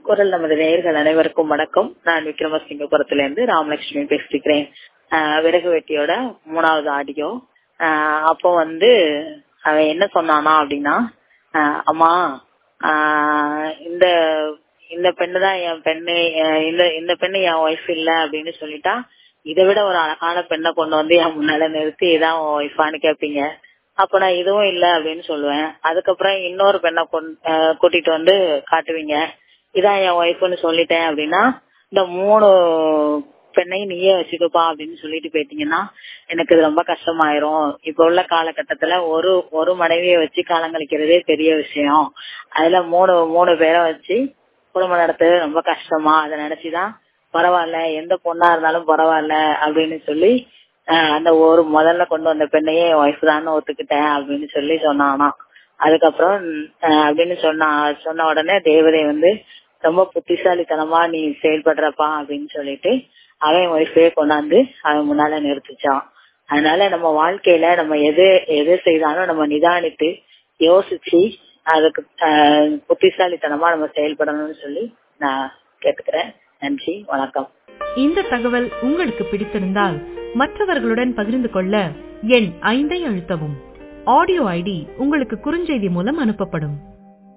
குரல் நமது நேயர்கள் அனைவருக்கும் வணக்கம் நான் விக்ரமசிங்கபுரத்துல இருந்து ராமலட்சுமி பேசிக்கிறேன் ஆஹ் விறகு வெட்டியோட மூணாவது ஆடியோ ஆஹ் அப்போ வந்து அவன் என்ன சொன்னானா அப்படின்னா ஆஹ் அம்மா ஆஹ் இந்த இந்த பெண்ணு தான் என் பெண்ணு அஹ் இந்த இந்த பெண்ணு என் ஒய்ஃப் இல்ல அப்படின்னு சொல்லிட்டா இதை விட ஒரு அழகான பெண்ணை கொண்டு வந்து என் முன்னால நிறுத்தி இதான் உன் ஒய்ஃபான்னு கேட்பீங்க அப்ப நான் இதுவும் இல்ல அப்படின்னு சொல்லுவேன் அதுக்கப்புறம் இன்னொரு பெண்ணை கொண்- அஹ் கூட்டிட்டு வந்து காட்டுவீங்க இதான் என் ஒய்ஃப்னு சொல்லிட்டேன் அப்படின்னா இந்த மூணு பெண்ணையும் நீயே வச்சுக்கப்பா அப்படின்னு சொல்லிட்டு போயிட்டீங்கன்னா எனக்கு இது ரொம்ப கஷ்டமாயிரும் இப்ப உள்ள காலகட்டத்துல ஒரு ஒரு மனைவியை வச்சு காலம் கழிக்கிறதே பெரிய விஷயம் அதுல மூணு மூணு பேரை வச்சு குடும்பம் நடத்துறது ரொம்ப கஷ்டமா அதை நினைச்சுதான் பரவாயில்ல எந்த பொண்ணா இருந்தாலும் பரவாயில்ல அப்படின்னு சொல்லி ஆஹ் அந்த ஒரு முதல்ல கொண்டு வந்த பெண்ணையே ஒய்ஃப் தான் ஒத்துக்கிட்டேன் அப்படின்னு சொல்லி சொன்னானா அதுக்கப்புறம் ஆஹ் அப்படின்னு சொன்னா சொன்ன உடனே தேவதை வந்து ரொம்ப புத்திசாலித்தனமா நீ செயல்படுறப்பா அப்படின்னு சொல்லிட்டு அவன் ஒய்ஃபே கொண்டாந்து அவன் முன்னால நிறுத்திச்சான் அதனால நம்ம வாழ்க்கையில நம்ம எது எது செய்தாலும் நம்ம நிதானித்து யோசிச்சு அதுக்கு ஆஹ் புத்திசாலித்தனமா நம்ம செயல்படணும்னு சொல்லி நான் கேட்டுக்கிறேன் நன்றி வணக்கம் இந்த தகவல் உங்களுக்கு பிடித்திருந்தால் மற்றவர்களுடன் பகிர்ந்து கொள்ள எண் ஐந்தை அழுத்தவும் ஆடியோ ஐடி உங்களுக்கு குறுஞ்செய்தி மூலம் அனுப்பப்படும்